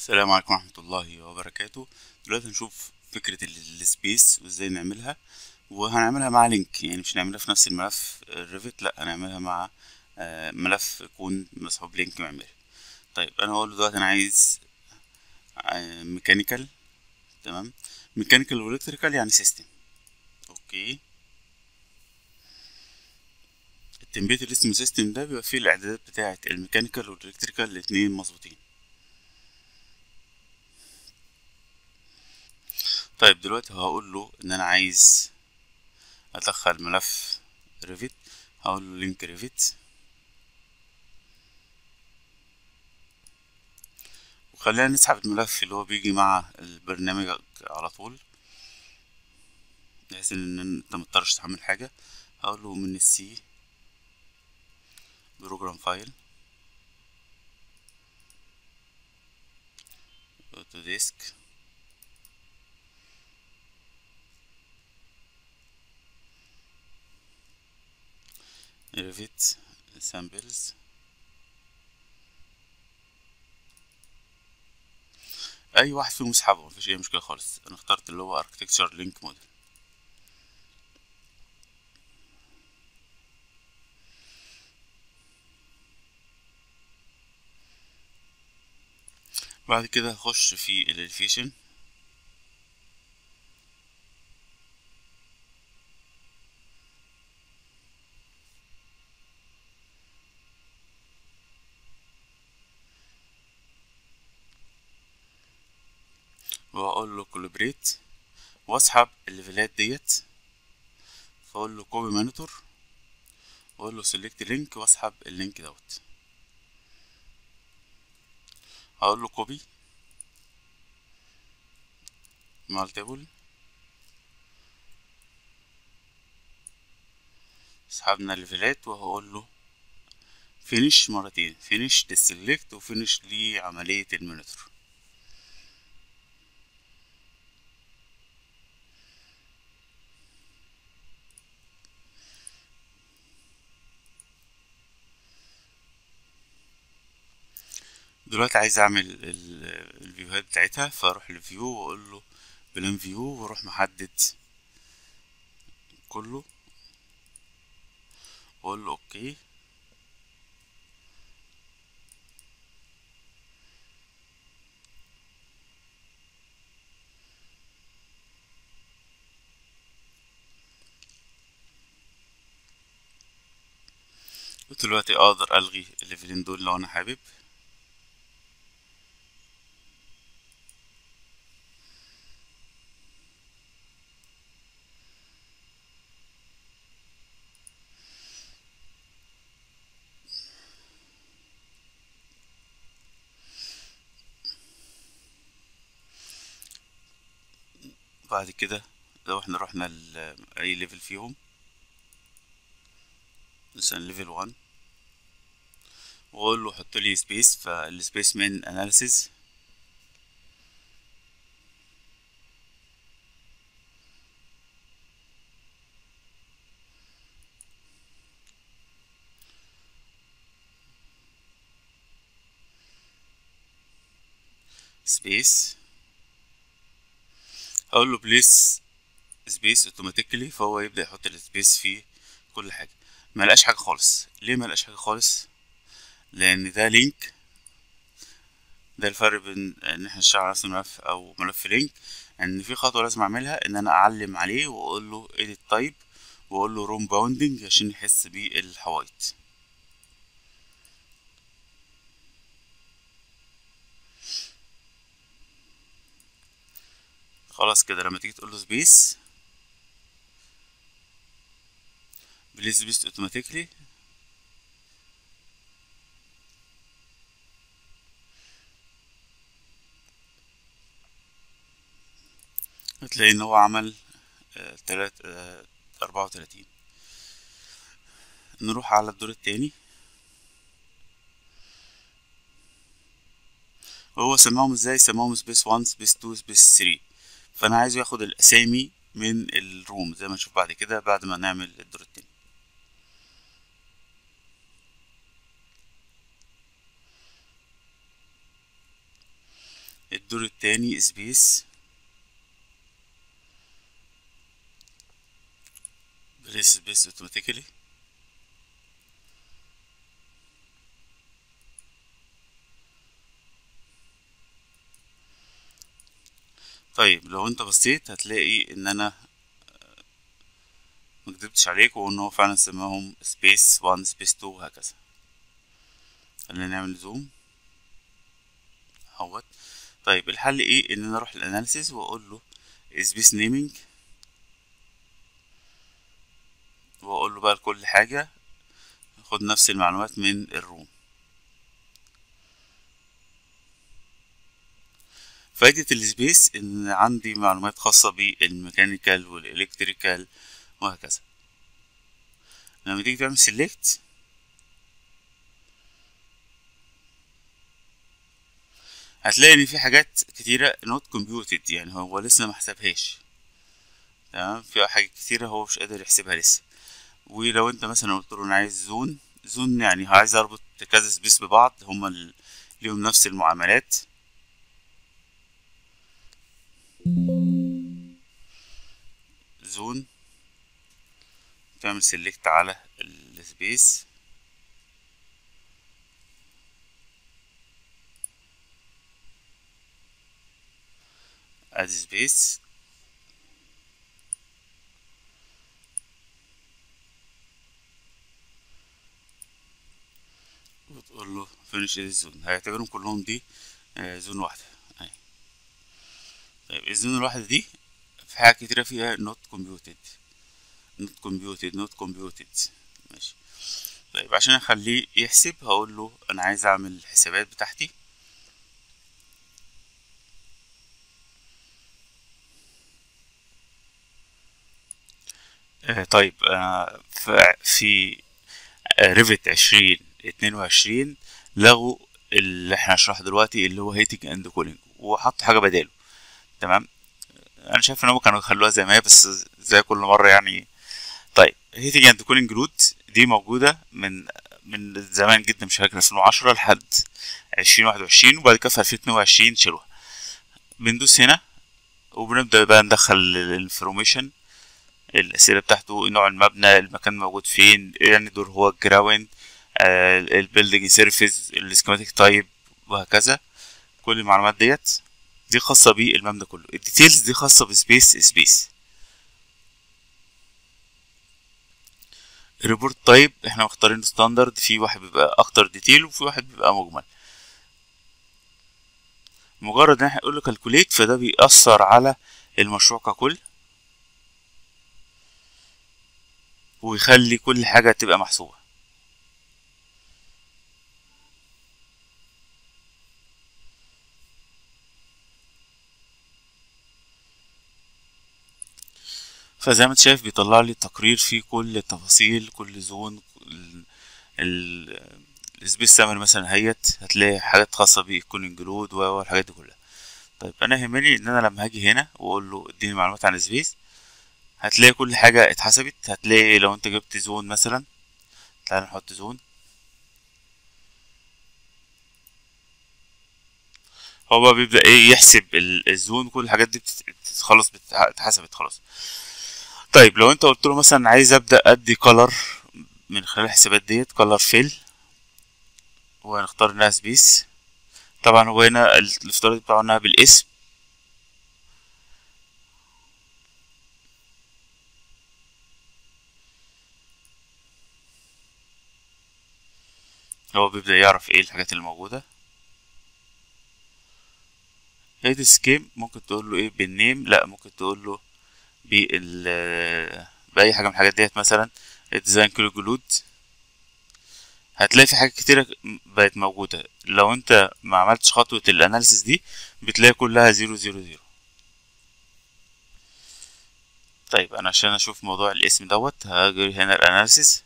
السلام عليكم ورحمة الله وبركاته دلوقتي هنشوف فكرة ال- السبيس وازاي نعملها وهنعملها مع لينك يعني مش هنعملها في نفس الملف الريفت لا هنعملها مع آه، ملف يكون مسحوب لينك معماري طيب انا هقول له دلوقتي انا عايز ميكانيكال تمام ميكانيكال والكتريكال يعني سيستم اوكي التنبيه اللي اسمه سيستم ده بيبقى فيه الاعدادات بتاعة الميكانيكال والالكتريكال الاتنين مظبوطين طيب دلوقتي هقول له ان انا عايز ادخل ملف ريفيت هقول له لينك ريفيت وخلينا نسحب الملف اللي هو بيجي مع البرنامج على طول بحيث ان انت متضطرش تحمل حاجة هقول له من السي بروجرام فايل اوتو ديسك ريفيت سامبلز اي واحد فيهم اسحبه مفيش اي مشكله خالص انا اخترت اللي هو اركتكتشر لينك موديل بعد كده هخش في الاليفيشن واقول له كولابريت واسحب الليفلات ديت فاقول له كوبي مانيتور واقول له سيلكت لينك واسحب اللينك دوت هقول له كوبي مالتيبل سحبنا الليفلات وهقول له فينيش مرتين فينيش للسلكت وفينيش لعملية المونيتور دلوقتي عايز اعمل ال- الفيوهات بتاعتها فاروح لفيو واقول له بلان فيو واروح محدد كله واقول له اوكي دلوقتي اقدر الغي الليفلين دول لو انا حابب بعد كده لو احنا رحنا ل- اي ليفل فيهم مثلا ليفل 1 واقول له حط لي سبيس فالسبيس من اناليسيز سبيس اقول له بليس سبيس اوتوماتيكلي فهو يبدا يحط السبيس في كل حاجه ما لقاش حاجه خالص ليه ما لقاش حاجه خالص لان ده لينك ده الفرق بين ان احنا نشتغل على نفس الملف او ملف لينك ان في خطوه لازم اعملها ان انا اعلم عليه واقول له edit type واقول له room bounding عشان يحس بالحوايط خلاص كده لما تيجي تقول له سبيس بليز سبيس اوتوماتيكلي هتلاقي ان هو عمل آه، تلات آه، اربعة وتلاتين نروح على الدور التاني هو سماهم ازاي سماهم سبيس 1 سبيس 2 سبيس 3 فانا عايزه ياخد الاسامي من الروم زي ما نشوف بعد كده بعد ما نعمل الدور التاني الدور التاني سبيس بليس سبيس اوتوماتيكالي طيب لو انت بصيت هتلاقي ان انا مكدبتش عليك وان هو فعلا سماهم سبيس 1 سبيس 2 وهكذا خلينا نعمل زوم اهوت طيب الحل ايه ان انا اروح للاناليسيس واقول له سبيس نيمينج واقول له بقى لكل حاجه خد نفس المعلومات من الروم فايدة السبيس ان عندي معلومات خاصة بالميكانيكال والالكتريكال وهكذا لما تيجي تعمل سيلكت هتلاقي ان في حاجات كتيرة not computed يعني هو لسه ما حسبهاش تمام في حاجات كتيرة هو مش قادر يحسبها لسه ولو انت مثلا قلت له انا عايز زون زون يعني عايز اربط كذا سبيس ببعض هما ال- ليهم نفس المعاملات زون تعمل سيلكت على السبيس ادي سبيس وتقول له فينيش زون هيعتبرهم كلهم دي آه، زون واحدة أهي. طيب الزون الواحدة دي في حاجات كتيرة فيها not computed not computed not computed ماشي طيب عشان اخليه يحسب هقول له انا عايز اعمل الحسابات بتاعتي آه طيب آه ف- في ريفت عشرين اتنين وعشرين لغوا اللي احنا هنشرحه دلوقتي اللي هو هيتنج اند كولينج وحطوا حاجة بداله تمام انا شايف ان هم كانوا يخلوها زي ما هي بس زي كل مرة يعني طيب هيتنج اند كولينج رود دي موجودة من من زمان جدا مش فاكر 2010 لحد 2021 وبعد كده في 2022 شالوها بندوس هنا وبنبدأ بقى ندخل الانفورميشن الأسئلة بتاعته نوع المبنى المكان موجود فين يعني دور هو الجراوند البيلدينج سيرفيس السكيماتيك تايب وهكذا كل المعلومات ديت دي خاصة بالمبنى كله الديتيلز دي خاصة بسبيس سبيس الريبورت تايب احنا مختارين ستاندرد في واحد بيبقى اكتر ديتيل وفي واحد بيبقى مجمل مجرد ان احنا نقول له كالكوليت فده بيأثر على المشروع ككل ويخلي كل حاجة تبقى محسوبة فزي ما انت شايف بيطلع لي تقرير فيه كل التفاصيل كل زون ال- ال- السبيس سامر مثلا هيت هتلاقي حاجات خاصة بالكولينج لود والحاجات دي كلها طيب انا يهمني ان انا لما هاجي هنا واقول له اديني معلومات عن السبيس هتلاقي كل حاجة اتحسبت هتلاقي لو انت جبت زون مثلا تعال نحط زون هو بقى بيبدأ ايه يحسب ال- الزون كل الحاجات دي بتت- بتت- خلاص بتت- اتحسبت خلاص طيب لو انت قلت له مثلا عايز ابدأ ادي كولر من خلال الحسابات ديت كولر فيل وهنختار انها سبيس طبعا هو هنا ال- الافتراضي بتاعه انها بالاسم هو بيبدأ يعرف ايه الحاجات اللي موجودة هيد سكيم ممكن تقول له ايه بالنيم لا ممكن تقول له بال بأي حاجة من الحاجات ديت مثلا الديزاين كله جلود هتلاقي في حاجات كتيرة بقت موجودة لو انت ما عملتش خطوة الاناليسيس دي بتلاقي كلها زيرو زيرو زيرو طيب انا عشان اشوف موضوع الاسم دوت هاجي هنا الاناليسيس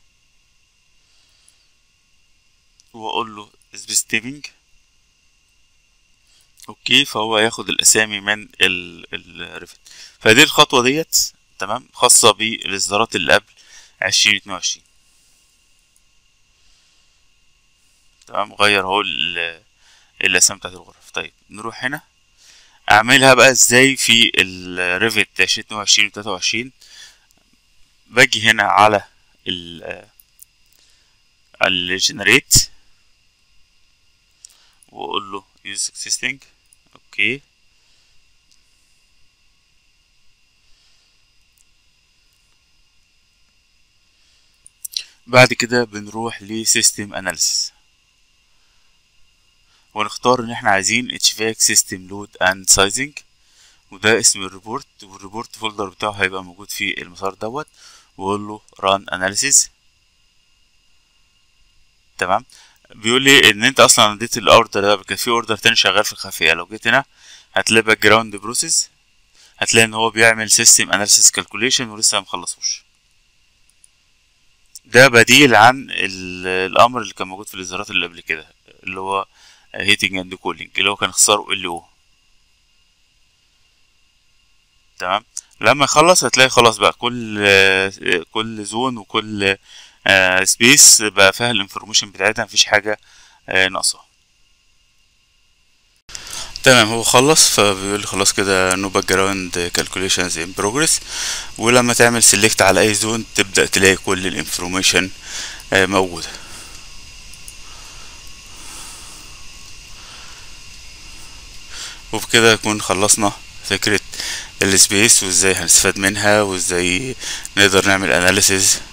واقول له سبيس تيبنج اوكي فهو هياخد الاسامي من الريفت فدي الخطوه ديت تمام خاصه بالاصدارات اللي قبل عشرين اتنين وعشرين تمام غير اهو ال- الاسامي بتاعت الغرف طيب نروح هنا اعملها بقى ازاي في الريفت 2022 و 23 باجي هنا على ال الجنريت واقول له use existing اوكي بعد كده بنروح لسيستم اناليسيس ونختار ان احنا عايزين HVAC system load and sizing وده اسم الريبورت والريبورت فولدر بتاعه هيبقى موجود في المسار دوت واقول له run analysis تمام بيقول لي ان انت اصلا اديت الاوردر ده كان في اوردر تاني شغال في الخلفيه لو جيت هنا هتلاقي باك جراوند بروسيس هتلاقي ان هو بيعمل سيستم اناليسيس كالكوليشن ولسه مخلصوش ده بديل عن الامر اللي كان موجود في الاصدارات اللي قبل كده اللي هو هيتنج اند كولينج اللي هو كان اختصاره ال او تمام لما يخلص هتلاقي خلاص بقى كل كل زون وكل سبيس بقى فيها الانفورميشن بتاعتها مفيش حاجه ناقصه تمام هو خلص فبيقول لي خلاص كده نو باك جراوند كالكوليشنز ان بروجريس ولما تعمل سيلكت على اي زون تبدا تلاقي كل الانفورميشن موجوده وبكده نكون خلصنا فكرة السبيس وازاي هنستفاد منها وازاي نقدر نعمل اناليسيز